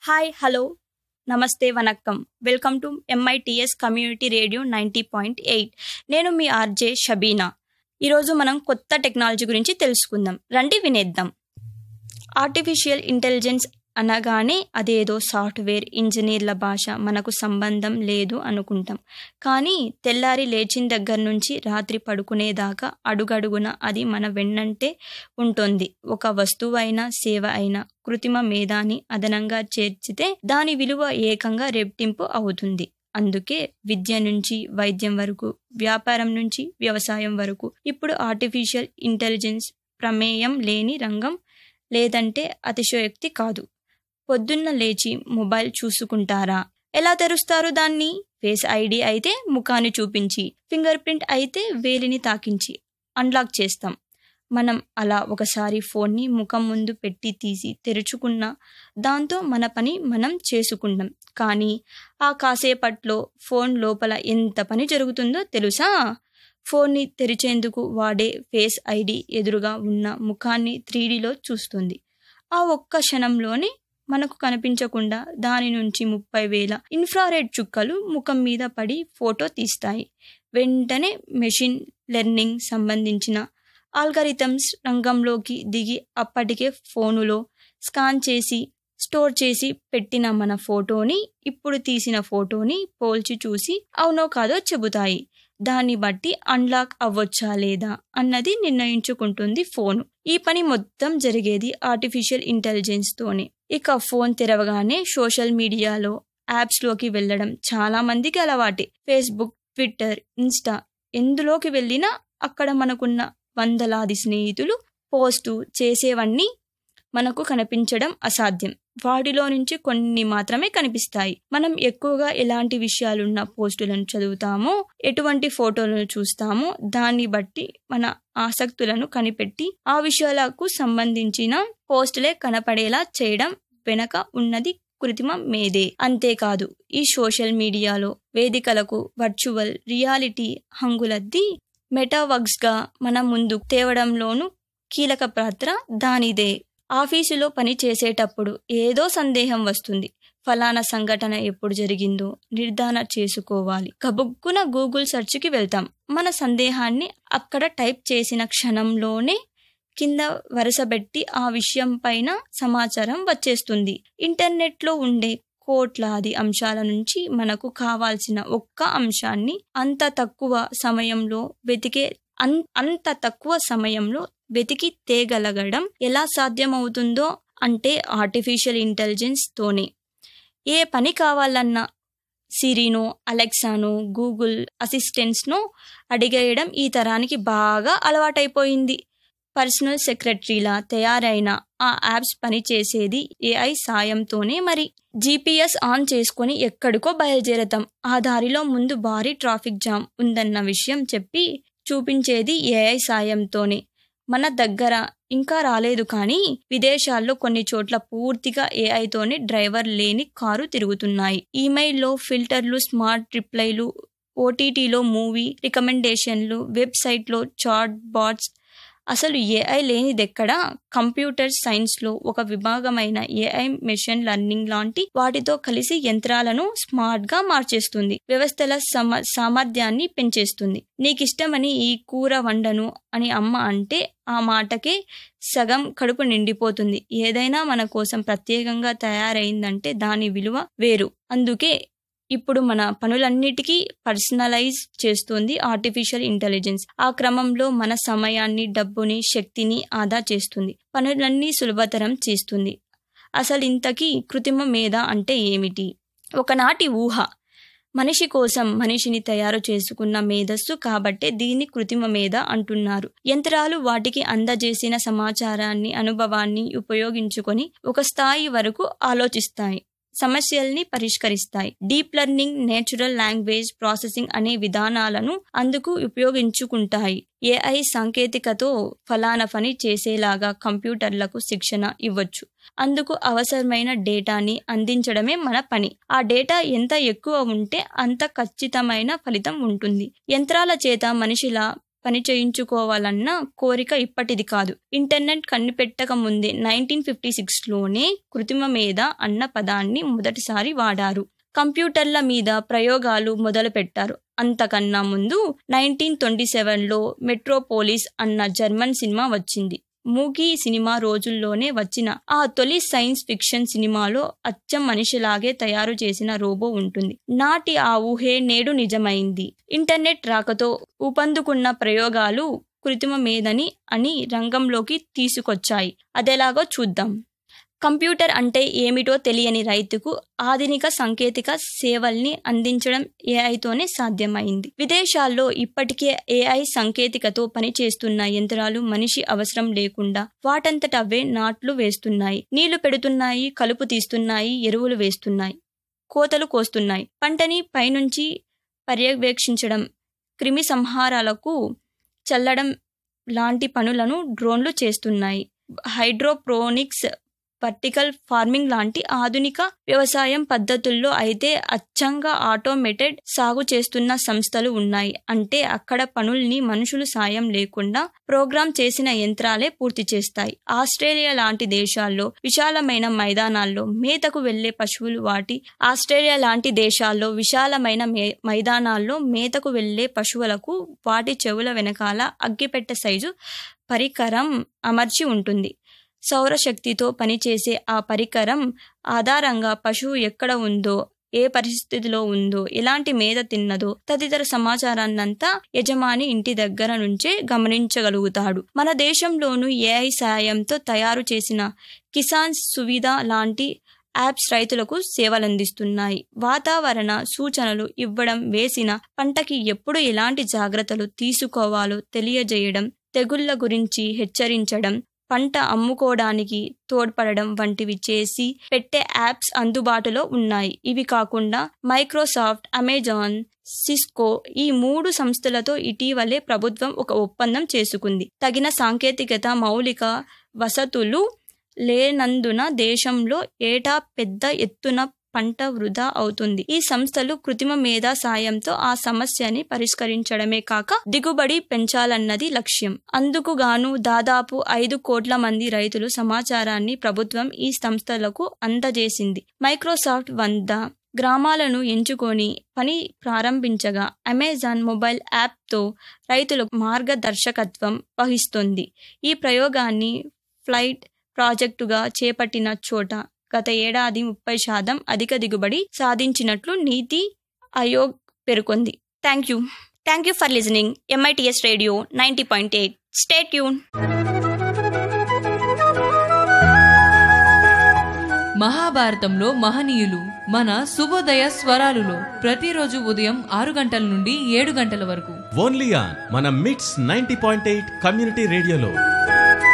hi hello నమస్తే వనక్కం welcome to MITS community radio ninety point eight నేను మీ ఆర్జే షబీనా ఈరోజు మనం కొత్త టెక్నాలజీ గురించి తెలుసుకుందాం రండి వినేద్దాం ఆర్టిఫిషియల్ ఇంటెలిజెన్స్ అనగానే అదేదో సాఫ్ట్వేర్ ఇంజనీర్ల భాష మనకు సంబంధం లేదు అనుకుంటాం కానీ తెల్లారి లేచిన దగ్గర నుంచి రాత్రి పడుకునేదాకా అడుగడుగున అది మన వెన్నంటే ఉంటుంది ఒక వస్తువు అయినా సేవ అయినా కృత్రిమ మేధాని అదనంగా చేర్చితే దాని విలువ ఏకంగా రెట్టింపు అవుతుంది అందుకే విద్య నుంచి వైద్యం వరకు వ్యాపారం నుంచి వ్యవసాయం వరకు ఇప్పుడు ఆర్టిఫిషియల్ ఇంటెలిజెన్స్ ప్రమేయం లేని రంగం లేదంటే అతిశయోక్తి కాదు పొద్దున్న లేచి మొబైల్ చూసుకుంటారా ఎలా తెరుస్తారు దాన్ని ఫేస్ ఐడి అయితే ముఖాన్ని చూపించి ఫింగర్ ప్రింట్ అయితే వేలిని తాకించి అన్లాక్ చేస్తాం మనం అలా ఒకసారి ఫోన్ని ముఖం ముందు పెట్టి తీసి తెరుచుకున్న దాంతో మన పని మనం చేసుకుంటాం కానీ ఆ కాసేపట్లో ఫోన్ లోపల ఎంత పని జరుగుతుందో తెలుసా ఫోన్ని తెరిచేందుకు వాడే ఫేస్ ఐడి ఎదురుగా ఉన్న ముఖాన్ని త్రీడీలో చూస్తుంది ఆ ఒక్క క్షణంలోనే మనకు కనిపించకుండా దాని నుంచి ముప్పై వేల ఇన్ఫ్రారెడ్ చుక్కలు ముఖం మీద పడి ఫోటో తీస్తాయి వెంటనే మెషిన్ లెర్నింగ్ సంబంధించిన ఆల్గరిథమ్స్ రంగంలోకి దిగి అప్పటికే ఫోనులో స్కాన్ చేసి స్టోర్ చేసి పెట్టిన మన ఫోటోని ఇప్పుడు తీసిన ఫోటోని పోల్చి చూసి అవునో కాదో చెబుతాయి దాన్ని బట్టి అన్లాక్ అవ్వొచ్చా లేదా అన్నది నిర్ణయించుకుంటుంది ఫోను ఈ పని మొత్తం జరిగేది ఆర్టిఫిషియల్ ఇంటెలిజెన్స్ తోనే ఇక ఫోన్ తెరవగానే సోషల్ మీడియాలో యాప్స్లోకి వెళ్ళడం చాలా మందికి అలవాటే ఫేస్బుక్ ట్విట్టర్ ఇన్స్టా ఎందులోకి వెళ్ళినా అక్కడ మనకున్న వందలాది స్నేహితులు పోస్టు చేసేవన్నీ మనకు కనిపించడం అసాధ్యం వాటిలో నుంచి కొన్ని మాత్రమే కనిపిస్తాయి మనం ఎక్కువగా ఎలాంటి విషయాలున్న పోస్టులను చదువుతామో ఎటువంటి ఫోటోలను చూస్తామో దాన్ని బట్టి మన ఆసక్తులను కనిపెట్టి ఆ విషయాలకు సంబంధించిన పోస్టులే కనపడేలా చేయడం వెనక ఉన్నది కృత్రిమ మేధే అంతేకాదు ఈ సోషల్ మీడియాలో వేదికలకు వర్చువల్ రియాలిటీ హంగులద్ది మెటావగ్స్గా మన ముందు తేవడంలోనూ కీలక పాత్ర దానిదే ఆఫీసులో పని చేసేటప్పుడు ఏదో సందేహం వస్తుంది ఫలానా సంఘటన ఎప్పుడు జరిగిందో నిర్ధారణ చేసుకోవాలి కబుక్కున గూగుల్ సెర్చ్కి వెళ్తాం మన సందేహాన్ని అక్కడ టైప్ చేసిన క్షణంలోనే కింద వరుసబెట్టి ఆ విషయం పైన సమాచారం వచ్చేస్తుంది ఇంటర్నెట్లో ఉండే కోట్లాది అంశాల నుంచి మనకు కావాల్సిన ఒక్క అంశాన్ని అంత తక్కువ సమయంలో వెతికే అన్ అంత తక్కువ సమయంలో వెతికి తేగలగడం ఎలా సాధ్యమవుతుందో అంటే ఆర్టిఫిషియల్ ఇంటెలిజెన్స్ తోనే ఏ పని కావాలన్నా సిరినో అలెక్సానో గూగుల్ అసిస్టెంట్స్నో అడిగేయడం ఈ తరానికి బాగా అలవాటైపోయింది పర్సనల్ సెక్రటరీలా తయారైన ఆ యాప్స్ పనిచేసేది ఏఐ సాయంతోనే మరి జీపీఎస్ ఆన్ చేసుకొని ఎక్కడికో బయలుదేరతాం ఆ దారిలో ముందు భారీ ట్రాఫిక్ జామ్ ఉందన్న విషయం చెప్పి చూపించేది ఏఐ సాయంతోనే మన దగ్గర ఇంకా రాలేదు కానీ విదేశాల్లో కొన్ని చోట్ల పూర్తిగా ఏఐతోనే డ్రైవర్ లేని కారు తిరుగుతున్నాయి ఈమెయిల్లో ఫిల్టర్లు స్మార్ట్ రిప్లైలు ఓటీటీలో మూవీ రికమెండేషన్లు వెబ్సైట్లో చాట్ బాట్స్ అసలు ఏఐ లేనిదెక్కడా కంప్యూటర్ సైన్స్లో ఒక విభాగమైన ఏఐ మెషిన్ లెర్నింగ్ లాంటి వాటితో కలిసి యంత్రాలను స్మార్ట్గా మార్చేస్తుంది వ్యవస్థల సమ సామర్థ్యాన్ని పెంచేస్తుంది నీకిష్టమని ఈ కూర వండను అని అమ్మ అంటే ఆ మాటకే సగం కడుపు నిండిపోతుంది ఏదైనా మన కోసం ప్రత్యేకంగా తయారైందంటే దాని విలువ వేరు అందుకే ఇప్పుడు మన పనులన్నిటికీ పర్సనలైజ్ చేస్తుంది ఆర్టిఫిషియల్ ఇంటెలిజెన్స్ ఆ క్రమంలో మన సమయాన్ని డబ్బుని శక్తిని ఆదా చేస్తుంది పనులన్నీ సులభతరం చేస్తుంది అసలు ఇంతకీ కృత్రిమ మేధ అంటే ఏమిటి ఒకనాటి ఊహ మనిషి కోసం మనిషిని తయారు చేసుకున్న మేధస్సు కాబట్టే దీన్ని కృత్రిమ మేధ అంటున్నారు యంత్రాలు వాటికి అందజేసిన సమాచారాన్ని అనుభవాన్ని ఉపయోగించుకొని ఒక స్థాయి వరకు ఆలోచిస్తాయి సమస్యల్ని పరిష్కరిస్తాయి deep learning natural language processing అనే విధానాలను అందుకు ఉపయోగించుకుంటాయి ఏఐ సాంకేతికతో ఫలానా పని చేసేలాగా కంప్యూటర్లకు శిక్షణ ఇవ్వచ్చు అందుకు అవసరమైన డేటాని అందించడమే మన పని ఆ డేటా ఎంత ఎక్కువ ఉంటే అంత ఖచ్చితమైన ఫలితం ఉంటుంది యంత్రాల చేత మనిషిలా పని చేయించుకోవాలన్న కోరిక ఇప్పటిది కాదు ఇంటర్నెట్ కనిపెట్టక ముందే నైన్టీన్ ఫిఫ్టీ సిక్స్లోనే కృత్రిమ మేధ అన్న పదాన్ని మొదటిసారి వాడారు కంప్యూటర్ల మీద ప్రయోగాలు మొదలుపెట్టారు అంతకన్నా ముందు నైన్టీన్ ట్వంటీ సెవెన్లో మెట్రోపోలిస్ అన్న జర్మన్ సినిమా వచ్చింది మూకీ సినిమా రోజుల్లోనే వచ్చిన ఆ తొలి సైన్స్ ఫిక్షన్ సినిమాలో అచ్చం మనిషిలాగే తయారు చేసిన రోబో ఉంటుంది నాటి ఆ ఊహే నేడు నిజమైంది ఇంటర్నెట్ రాకతో ఊపందుకున్న ప్రయోగాలు కృత్రిమ మేధని అని రంగంలోకి తీసుకొచ్చాయి అదెలాగో చూద్దాం కంప్యూటర్ అంటే ఏమిటో తెలియని రైతుకు ఆధునిక సాంకేతిక సేవల్ని అందించడం ఏఐతోనే సాధ్యమైంది విదేశాల్లో ఇప్పటికే ఏఐ సాంకేతికతో పనిచేస్తున్న యంత్రాలు మనిషి అవసరం లేకుండా వాటంతట అవే నాట్లు వేస్తున్నాయి నీళ్లు పెడుతున్నాయి కలుపు తీస్తున్నాయి ఎరువులు వేస్తున్నాయి కోతలు కోస్తున్నాయి పంటని పైనుంచి పర్యవేక్షించడం క్రిమి సంహారాలకు చల్లడం లాంటి పనులను డ్రోన్లు చేస్తున్నాయి హైడ్రోప్రోనిక్స్ వర్టికల్ ఫార్మింగ్ లాంటి ఆధునిక వ్యవసాయం పద్ధతుల్లో అయితే అచ్చంగా ఆటోమేటెడ్ సాగు చేస్తున్న సంస్థలు ఉన్నాయి అంటే అక్కడ పనుల్ని మనుషులు సాయం లేకుండా ప్రోగ్రామ్ చేసిన యంత్రాలే పూర్తి చేస్తాయి ఆస్ట్రేలియా లాంటి దేశాల్లో విశాలమైన మైదానాల్లో మేతకు వెళ్లే పశువులు వాటి ఆస్ట్రేలియా లాంటి దేశాల్లో విశాలమైన మే మైదానాల్లో మేతకు వెళ్లే పశువులకు వాటి చెవుల వెనకాల అగ్గిపెట్టె సైజు పరికరం అమర్చి ఉంటుంది సౌరశక్తితో పనిచేసే ఆ పరికరం ఆధారంగా పశువు ఎక్కడ ఉందో ఏ పరిస్థితిలో ఉందో ఎలాంటి మేత తిన్నదో తదితర సమాచారాన్నంతా యజమాని ఇంటి దగ్గర నుంచే గమనించగలుగుతాడు మన దేశంలోనూ ఏఐ సాయంతో తయారు చేసిన కిసాన్ సువిధ లాంటి యాప్స్ రైతులకు సేవలందిస్తున్నాయి వాతావరణ సూచనలు ఇవ్వడం వేసిన పంటకి ఎప్పుడు ఎలాంటి జాగ్రత్తలు తీసుకోవాలో తెలియజేయడం తెగుళ్ల గురించి హెచ్చరించడం పంట అమ్ముకోవడానికి తోడ్పడడం వంటివి చేసి పెట్టే యాప్స్ అందుబాటులో ఉన్నాయి ఇవి కాకుండా మైక్రోసాఫ్ట్ అమెజాన్ సిస్కో ఈ మూడు సంస్థలతో ఇటీవలే ప్రభుత్వం ఒక ఒప్పందం చేసుకుంది తగిన సాంకేతికత మౌలిక వసతులు లేనందున దేశంలో ఏటా పెద్ద ఎత్తున పంట వృధా అవుతుంది ఈ సంస్థలు కృత్రిమ మేధా సాయంతో ఆ సమస్యని పరిష్కరించడమే కాక దిగుబడి పెంచాలన్నది లక్ష్యం అందుకు గాను దాదాపు ఐదు కోట్ల మంది రైతులు సమాచారాన్ని ప్రభుత్వం ఈ సంస్థలకు అందజేసింది మైక్రోసాఫ్ట్ వంద గ్రామాలను ఎంచుకొని పని ప్రారంభించగా అమెజాన్ మొబైల్ యాప్తో రైతులకు మార్గదర్శకత్వం వహిస్తుంది ఈ ప్రయోగాన్ని ఫ్లైట్ ప్రాజెక్టుగా చేపట్టిన చోట గత ఏడాది ముప్పై శాతం అధిక దిగుబడి సాధించినట్లు నీతి ఆయోగ్ పేర్కొంది thank you thank you for listening MITS radio ninety point eight stay tune మహాభారతంలో మహనీయులు మన శుభోదయ స్వరాలులో ప్రతిరోజు ఉదయం ఆరు గంటల నుండి ఏడు గంటల వరకు ఓన్లీ ఆన్ మన మిట్స్ నైన్టీ పాయింట్ ఎయిట్ కమ్యూనిటీ రేడియోలో